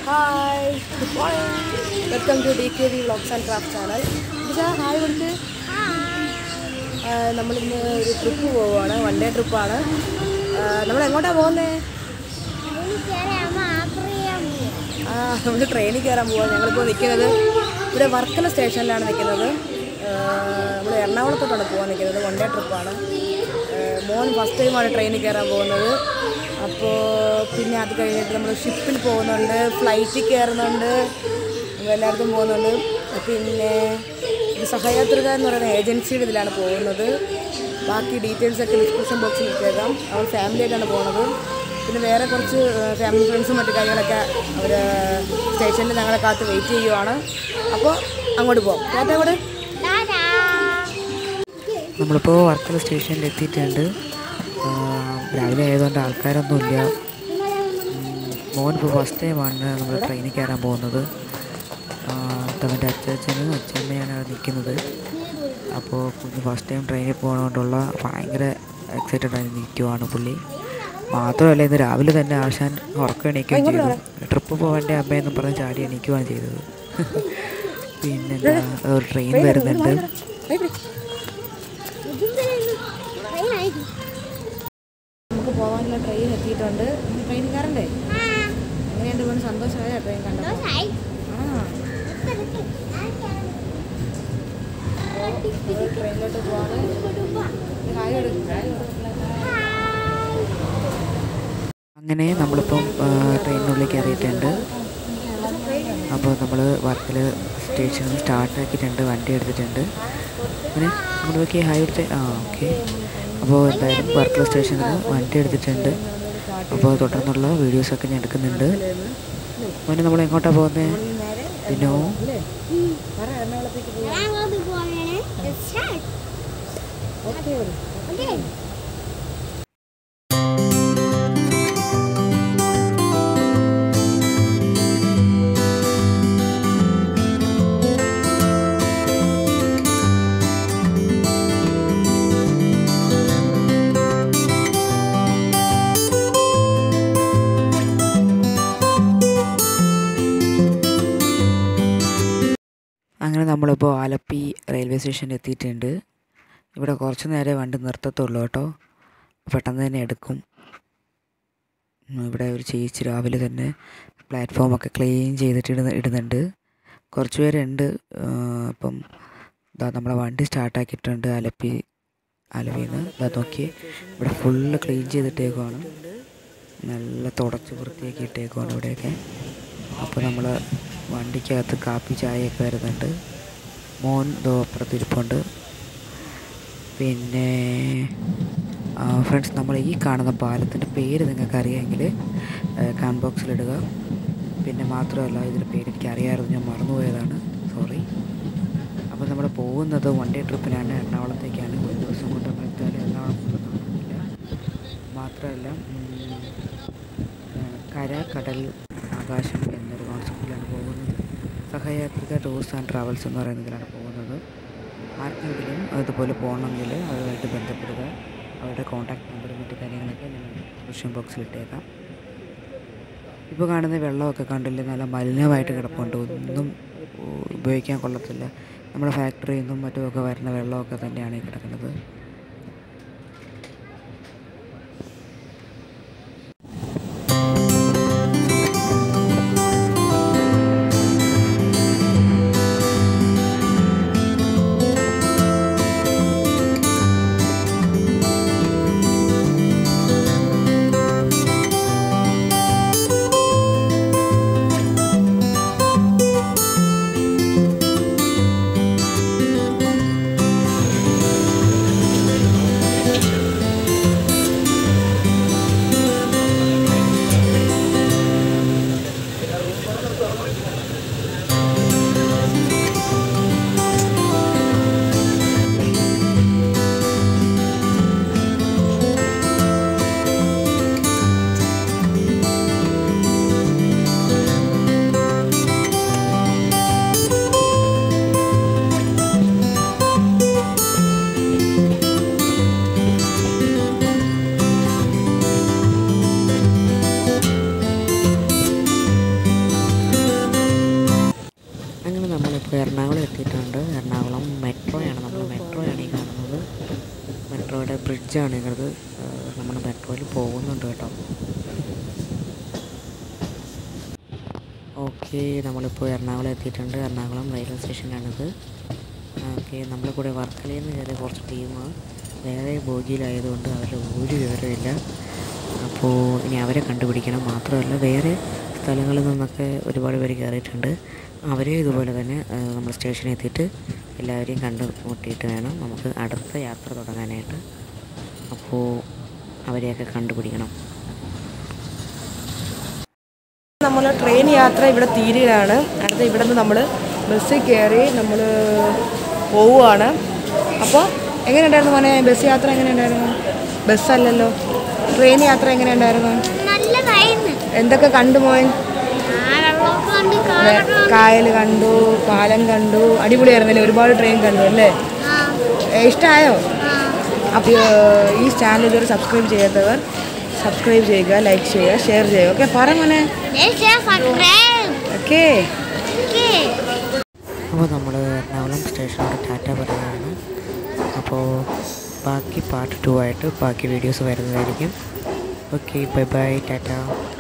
hi good morning welcome to D K V vlogs and craft channel പക്ഷേ hi കൊടുത്ത് നമ്മളിന്ന് ഒരു trip പോവുകയാണ് വൺ ഡേ ട്രിപ്പാണ് നമ്മൾ എങ്ങോട്ടാണ് പോകുന്നത് ആ നമ്മൾ ട്രെയിനിൽ കയറാൻ പോവാം ഞങ്ങളിപ്പോൾ നിൽക്കുന്നത് ഇവിടെ വർക്കല സ്റ്റേഷനിലാണ് നിൽക്കുന്നത് നമ്മൾ എറണാകുളത്തോട്ടാണ് പോകാൻ നിൽക്കുന്നത് വൺ ഡേ ട്രിപ്പാണ് മോൻ ഫസ്റ്റ് ടൈമാണ് ട്രെയിനിൽ കയറാൻ പോകുന്നത് അപ്പോൾ പിന്നെ അത് കഴിഞ്ഞിട്ട് നമ്മൾ ഷിപ്പിൽ പോകുന്നുണ്ട് ഫ്ലൈറ്റിൽ കയറുന്നുണ്ട് എല്ലായിടത്തും പോകുന്നുണ്ട് പിന്നെ ഇത് സഹയാത്രിക എന്ന് പറയുന്ന ഏജൻസിയുടെ ഇതിലാണ് പോകുന്നത് ബാക്കി ഡീറ്റെയിൽസ് ഒക്കെ ഡിസ്ക്രിപ്ഷൻ ബോക്സിൽ ഇട്ടേക്കാം അവൾ ഫാമിലി ആയിട്ടാണ് പോകുന്നത് പിന്നെ വേറെ കുറച്ച് ഫാമിലി ഫ്രണ്ട്സും മറ്റു കാര്യങ്ങളൊക്കെ അവർ സ്റ്റേഷനിൽ ഞങ്ങളെ കാത്ത് വെയിറ്റ് ചെയ്യുവാണ് അപ്പോൾ അങ്ങോട്ട് പോകാം ചേട്ടാ കൂടെ നമ്മളിപ്പോൾ വർക്കല സ്റ്റേഷനിൽ എത്തിയിട്ടുണ്ട് ആ, രാവിലെ ആയതുകൊണ്ട് ആൾക്കാരൊന്നുമില്ല മോൻ ഇപ്പോൾ ഫസ്റ്റ് ടൈമാണ് നമ്മൾ ട്രെയിനിൽ കയറാൻ പോകുന്നത് അവൻ്റെ അച്ഛനും അച്ഛമ്മയാണ് അവിടെ നിൽക്കുന്നത് അപ്പോൾ പുള്ളി ഫസ്റ്റ് ടൈം ട്രെയിനിൽ പോകണതുകൊണ്ടുള്ള ഭയങ്കര എക്സൈറ്റഡ് ആയി നിൽക്കുവാണ് പുള്ളി മാത്രമല്ല ഇന്ന് രാവിലെ തന്നെ ആശാൻ ഉറക്കം എണീക്കുകയും ചെയ്തു ട്രിപ്പ് പോകേണ്ട അമ്മയെന്നും പറഞ്ഞ് ചാടി എണീക്കുകയാണ് ചെയ്തത് പിന്നെന്താ ഒരു ട്രെയിൻ വരുന്നുണ്ട് നമുക്ക് പോകാനുള്ള ട്രെയിൻ എത്തിയിട്ടുണ്ട് ട്രെയിൻ കയറണ്ടേ എങ്ങനെയുണ്ട് കൊണ്ട് സന്തോഷമായ ട്രെയിൻ കണ്ടപ്പോൾ ആ ട്രെയിനിലോട്ട് പോവാണ് ഹായ് അങ്ങനെ നമ്മളിപ്പം ആ, ട്രെയിനിനുള്ളിൽ കയറിയിട്ടുണ്ട് അപ്പോൾ നമ്മൾ വർക്കല സ്റ്റേഷനിൽ സ്റ്റാർട്ട് ആക്കിയിട്ടുണ്ട് വണ്ടി എടുത്തിട്ടുണ്ട് അങ്ങനെ നമ്മൾ നോക്കി ഹൈ എടുത്ത് ആ ഓക്കെ അപ്പോൾ എന്തായാലും വർക്കല സ്റ്റേഷനിൽ വണ്ടി എടുത്തിട്ടുണ്ട് അപ്പോൾ തുടർന്നുള്ള വീഡിയോസൊക്കെ ഞാൻ എടുക്കുന്നുണ്ട് മോനെ നമ്മൾ എങ്ങോട്ടാണ് പോകുന്നത് ദിനോ പറ എറണാകുളത്തേക്ക് പോവാം ഓക്കെ അങ്ങനെ നമ്മളിപ്പോൾ ആലപ്പി റെയിൽവേ സ്റ്റേഷനിൽ എത്തിയിട്ടുണ്ട് ഇവിടെ കുറച്ച് നേരം വണ്ടി നിർത്തത്തുള്ളൂ കേട്ടോ പെട്ടെന്ന് തന്നെ എടുക്കും ഉം, ഇവിടെ ഒരു ചേച്ചി രാവിലെ തന്നെ പ്ലാറ്റ്ഫോമൊക്കെ ക്ലീൻ ചെയ്തിട്ട് ഇടുന്ന ഇടുന്നുണ്ട് കുറച്ച് പേരുണ്ട് ആ, ഇപ്പം ഇതാ നമ്മളെ വണ്ടി സ്റ്റാർട്ടാക്കിയിട്ടുണ്ട് ആലപ്പി ആലപ്പിയിൽ നിന്ന് ഇതാ നോക്കി ഇവിടെ ഫുള്ള് ക്ലീൻ ചെയ്തിട്ടേക്കുവാണ് നല്ല തുടച്ച് വൃത്തിയാക്കി ഇട്ടേക്കുവാണ് ഇവിടെയൊക്കെ അപ്പോൾ നമ്മൾ വണ്ടിക്കകത്ത് കാപ്പി ചായയൊക്കെ വരുന്നുണ്ട് മോൻ ദോ അപ്പുറത്ത് ഇരിപ്പുണ്ട് പിന്നെ ഫ്രണ്ട്സ് നമ്മൾ ഈ കാണുന്ന പാലത്തിൻ്റെ പേര് നിങ്ങൾക്ക് അറിയാമെങ്കിൽ കമൻറ്റ് ബോക്സിലിടുക പിന്നെ മാത്രമല്ല ഇതിൻ്റെ പേര് എനിക്ക് അറിയാമായിരുന്നു ഞാൻ മറന്നുപോയതാണ് സോറി അപ്പോൾ നമ്മൾ പോകുന്നത് വൺ ഡേ ട്രിപ്പിനാണ് എറണാകുളത്തേക്കാണ് ഒരു ദിവസം കൊണ്ട് നമ്മൾ എത്താൻ എറണാകുളം കൊണ്ടൊന്നുമില്ല മാത്രമല്ല ഉം, ഏഹ്, കര കടൽ ആകാശം എന്നൊരു കോൺസെപ്റ്റിലാണ് പോകുന്നത് സഹയാത്രിക ടൂർസ് ആൻഡ് ട്രാവൽസ് എന്ന് പറയുന്നതിലാണ് പോകുന്നത് ആർക്കെങ്കിലും അതുപോലെ പോകണമെങ്കിൽ അവരുമായിട്ട് ബന്ധപ്പെടുക അവരുടെ കോൺടാക്ട് നമ്പറും മറ്റു കാര്യങ്ങളൊക്കെ ഞാൻ ഡിസ്ക്രിപ്ഷൻ ബോക്സിൽ ഇട്ടേക്കാം ഇപ്പോൾ കാണുന്ന വെള്ളമൊക്കെ കണ്ടില്ലേ നല്ല മലിനമായിട്ട് കിടപ്പുണ്ട് ഒന്നും ഉ- ഉപയോഗിക്കാൻ കൊള്ളത്തില്ല നമ്മുടെ ഫാക്ടറിയിൽ നിന്നും മറ്റുമൊക്കെ വരുന്ന വെള്ളമൊക്കെ തന്നെയാണ് ഈ കിടക്കുന്നത് എത്തിയിട്ടുണ്ട് എറണാകുളം മെട്രോയാണ് നമ്മൾ മെട്രോയാണ് ഈ കാണുന്നത് മെട്രോയുടെ ബ്രിഡ്ജാണ് ഇത് നമ്മൾ മെട്രോയിൽ പോകുന്നുണ്ട് കേട്ടോ ഓക്കെ നമ്മളിപ്പോൾ എറണാകുളം എത്തിയിട്ടുണ്ട് എറണാകുളം റെയിൽവേ സ്റ്റേഷനാണിത് ഓക്കെ നമ്മുടെ കൂടെ വർക്കലയിൽ നിന്ന് കയറിയ കുറച്ച് ടീമാണ് വേറെ ബോഗിയിലായതുകൊണ്ട് അവരുടെ ഒരു വിവരമില്ല അപ്പോൾ ഇനി അവരെ കണ്ടുപിടിക്കണം മാത്രമല്ല വേറെ സ്ഥലങ്ങളിൽ നിന്നൊക്കെ ഒരുപാട് പേര് കയറിയിട്ടുണ്ട് അവരെ ഇതുപോലെ തന്നെ ആ, നമ്മൾ സ്റ്റേഷനിൽ എത്തിയിട്ട് എല്ലാവരെയും കണ്ടുമുട്ടിയിട്ട് വേണം നമുക്ക് അടുത്ത യാത്ര തുടങ്ങാനായിട്ട് അപ്പോൾ അവരെയൊക്കെ കണ്ടുപിടിക്കണം നമ്മൾ ട്രെയിൻ യാത്ര ഇവിടെ തീരുകയാണ് അടുത്ത ഇവിടെ നിന്ന് നമ്മൾ ബസ്സിൽ കയറി നമ്മൾ പോവുകയാണ് അപ്പോൾ എങ്ങനെയുണ്ടായിരുന്നു മോനെ ബസ് യാത്ര എങ്ങനെയുണ്ടായിരുന്നു ബസ്സല്ലല്ലോ ട്രെയിൻ യാത്ര എങ്ങനെയുണ്ടായിരുന്നു നല്ലതായിരുന്നു എന്തൊക്കെ കണ്ടു മോൻ ആ വെള്ളമൊക്കെ കണ്ട് കാടൊക്കെ കണ്ട് കായൽ കണ്ടു പാലം കണ്ടു അടിപൊളിയായിരുന്നല്ലേ ഒരുപാട് ട്രെയിൻ കണ്ടു അല്ലേ ആ ഏ, ഇഷ്ടമായോ ആ അപ്പോൾ ഈ ചാനൽ ഇതുവരെ സബ്സ്ക്രൈബ് ചെയ്യാത്തവർ സബ്സ്ക്രൈബ് ചെയ്യുക ലൈക്ക് ചെയ്യുക ഷെയർ ചെയ്യുക ഓക്കെ പറ മോനെ സബ്സ്ക്രൈബ് ഓക്കേ ഓക്കേ അപ്പോൾ നമ്മൾ എറണാകുളം സ്റ്റേഷനോട് ടാറ്റ പറയുകയാണ് അപ്പോൾ ബാക്കി പാർട്ട് ടു ആയിട്ട് ബാക്കി വീഡിയോസ് വരുന്നതായിരിക്കും ഓക്കെ ബൈ ബൈ ടാറ്റ